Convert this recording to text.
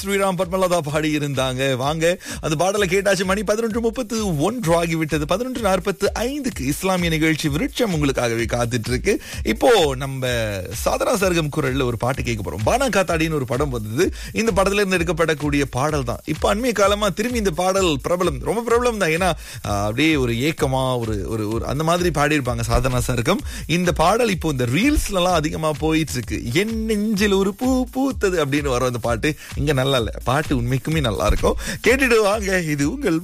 ஸ்ரீராம் பத்மலதா பாடி இருந்தாங்க வாங்க அந்த பாடலை கேட்டாச்சு மணி பதினொன்று முப்பத்து ஒன்று ஆகிவிட்டது பதினொன்று நாற்பத்து ஐந்துக்கு இஸ்லாமிய நிகழ்ச்சி விருட்சம் உங்களுக்காகவே காத்துட்டு இருக்கு இப்போ நம்ம சாதனா சர்க்கம் குரல்ல ஒரு பாட்டு கேட்க போறோம் பானா காத்தாடின்னு ஒரு படம் வந்தது இந்த படத்துல இருந்து எடுக்கப்படக்கூடிய பாடல் தான் இப்போ அண்மைய காலமா திரும்பி இந்த பாடல் பிரபலம் ரொம்ப பிரபலம் தான் ஏன்னா ஆஹ், அப்படியே ஒரு ஏக்கமா ஒரு ஒரு ஒரு அந்த மாதிரி பாடியிருப்பாங்க சாதனா சர்க்கம் இந்த பாடல் இப்போ இந்த ரீல்ஸ்ல எல்லாம் அதிகமா போயிட்டு இருக்கு என் நெஞ்சில் ஒரு பூ பூத்தது அப்படின்னு வரும் அந்த பாட்டு இங்க நல்லா இல்ல பாட்டு உண்மைக்குமே நல்லா இருக்கும் கேட்டுட்டு வாங்க இது உங்கள்